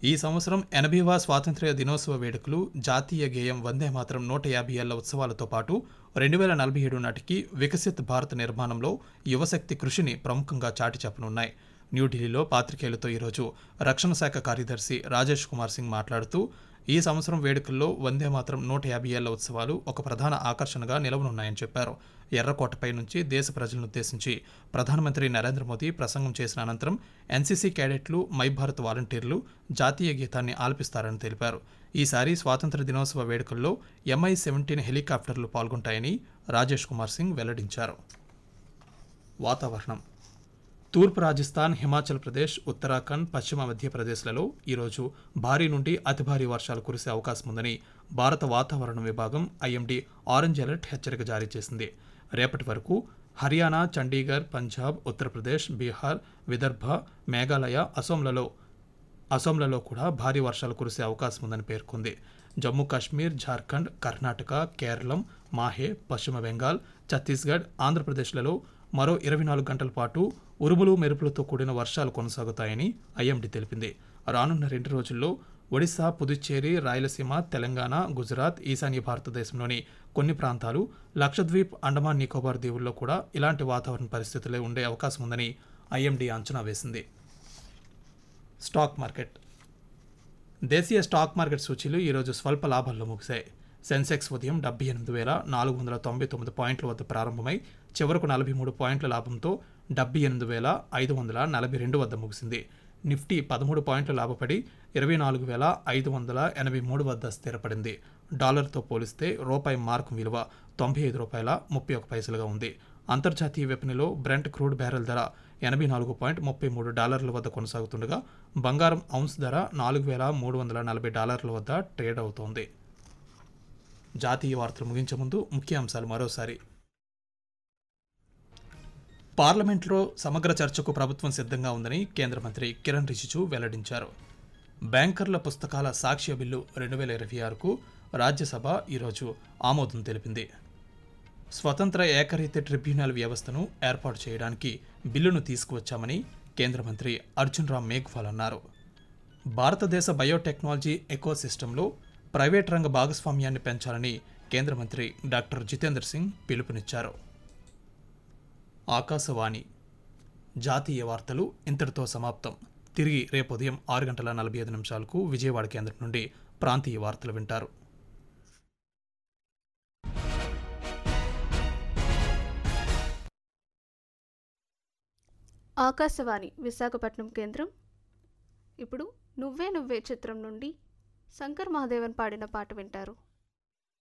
ఈ సంవత్సరం ఎనభైవ స్వాతంత్ర్య దినోత్సవ వేడుకలు జాతీయ గేయం వందే మాత్రం నూట యాభై ఏళ్ల ఉత్సవాలతో పాటు రెండు వేల నలభై ఏడు నాటికి వికసిత్ భారత్ నిర్మాణంలో యువశక్తి కృషిని ప్రముఖంగా చాటి చెప్పనున్నాయి న్యూఢిల్లీలో పాత్రికేయులతో ఈరోజు రక్షణ శాఖ కార్యదర్శి రాజేష్ కుమార్ సింగ్ మాట్లాడుతూ ఈ సంవత్సరం వేడుకల్లో వందే మాత్రం నూట యాభై ఏళ్ల ఉత్సవాలు ఒక ప్రధాన ఆకర్షణగా నిలవనున్నాయని చెప్పారు ఎర్రకోటపై నుంచి దేశ ప్రజలను ఉద్దేశించి ప్రధానమంత్రి నరేంద్ర మోదీ ప్రసంగం చేసిన అనంతరం ఎన్సీసీ క్యాడెట్లు మై భారత్ వాలంటీర్లు జాతీయ గీతాన్ని ఆలపిస్తారని తెలిపారు ఈసారి స్వాతంత్ర దినోత్సవ వేడుకల్లో ఎంఐ సెవెంటీన్ హెలికాప్టర్లు పాల్గొంటాయని రాజేష్ కుమార్ సింగ్ వెల్లడించారు వాతావరణం తూర్పు రాజస్థాన్ హిమాచల్ ప్రదేశ్ ఉత్తరాఖండ్ పశ్చిమ మధ్యప్రదేశ్లలో ఈరోజు భారీ నుండి అతి భారీ వర్షాలు కురిసే అవకాశం ఉందని భారత వాతావరణ విభాగం ఐఎండీ ఆరెంజ్ అలర్ట్ హెచ్చరిక జారీ చేసింది రేపటి వరకు హర్యానా చండీగఢ్ పంజాబ్ ఉత్తరప్రదేశ్ బీహార్ విదర్భ మేఘాలయ అసోంలలో అసోంలలో కూడా భారీ వర్షాలు కురిసే అవకాశం ఉందని పేర్కొంది జమ్మూ కాశ్మీర్ జార్ఖండ్ కర్ణాటక కేరళం మాహే పశ్చిమ బెంగాల్ ఛత్తీస్గఢ్ ఆంధ్రప్రదేశ్లలో మరో ఇరవై నాలుగు గంటల పాటు ఉరుములు మెరుపులతో కూడిన వర్షాలు కొనసాగుతాయని ఐఎండీ తెలిపింది రానున్న రెండు రోజుల్లో ఒడిశా పుదుచ్చేరి రాయలసీమ తెలంగాణ గుజరాత్ ఈశాన్య భారతదేశంలోని కొన్ని ప్రాంతాలు లక్షద్వీప్ అండమాన్ నికోబార్ దీవుల్లో కూడా ఇలాంటి వాతావరణ పరిస్థితులే ఉండే అవకాశం ఉందని ఐఎండీ అంచనా వేసింది స్టాక్ మార్కెట్ దేశీయ స్టాక్ మార్కెట్ సూచీలు ఈరోజు స్వల్ప లాభాల్లో ముగిశాయి సెన్సెక్స్ ఉదయం డెబ్బై ఎనిమిది వేల నాలుగు వందల తొంభై తొమ్మిది పాయింట్ల వద్ద ప్రారంభమై చివరకు నలభై మూడు పాయింట్ల లాభంతో డెబ్బై ఎనిమిది వేల ఐదు వందల నలభై రెండు వద్ద ముగిసింది నిఫ్టీ పదమూడు పాయింట్లు లాభపడి ఇరవై నాలుగు వేల ఐదు వందల ఎనభై మూడు వద్ద స్థిరపడింది డాలర్తో పోలిస్తే రూపాయి మార్కు విలువ తొంభై ఐదు రూపాయల ముప్పై ఒక పైసలుగా ఉంది అంతర్జాతీయ విపణిలో బ్రెంట్ క్రూడ్ బ్యారెల్ ధర ఎనభై నాలుగు పాయింట్ ముప్పై మూడు డాలర్ల వద్ద కొనసాగుతుండగా బంగారం ఔన్స్ ధర నాలుగు వేల మూడు వందల నలభై డాలర్ల వద్ద ట్రేడ్ అవుతోంది జాతీయ వార్తలు ముగించే ముందు ముఖ్యాంశాలు మరోసారి పార్లమెంట్లో సమగ్ర చర్చకు ప్రభుత్వం సిద్ధంగా ఉందని కేంద్ర మంత్రి కిరణ్ రిజిజు వెల్లడించారు బ్యాంకర్ల పుస్తకాల సాక్ష్య బిల్లు రెండు వేల ఇరవై ఆరుకు రాజ్యసభ ఈరోజు ఆమోదం తెలిపింది స్వతంత్ర ఏకరీతి ట్రిబ్యునల్ వ్యవస్థను ఏర్పాటు చేయడానికి బిల్లును తీసుకువచ్చామని కేంద్ర మంత్రి అర్జున్ రామ్ మేఘ్వాల్ అన్నారు భారతదేశ బయోటెక్నాలజీ ఎకోసిస్టంలో ప్రైవేట్ రంగ భాగస్వామ్యాన్ని పెంచాలని కేంద్ర మంత్రి డాక్టర్ జితేంద్ర సింగ్ పిలుపునిచ్చారు ఆకాశవాణి జాతీయ వార్తలు ఇంతటితో సమాప్తం తిరిగి రేపు ఉదయం ఆరు గంటల నలభై ఐదు నిమిషాలకు విజయవాడ కేంద్రం నుండి ప్రాంతీయ వార్తలు వింటారు ఆకాశవాణి విశాఖపట్నం కేంద్రం ఇప్పుడు నువ్వే నువ్వే చిత్రం నుండి శంకర్ మహాదేవన్ పాడిన పాట వింటారు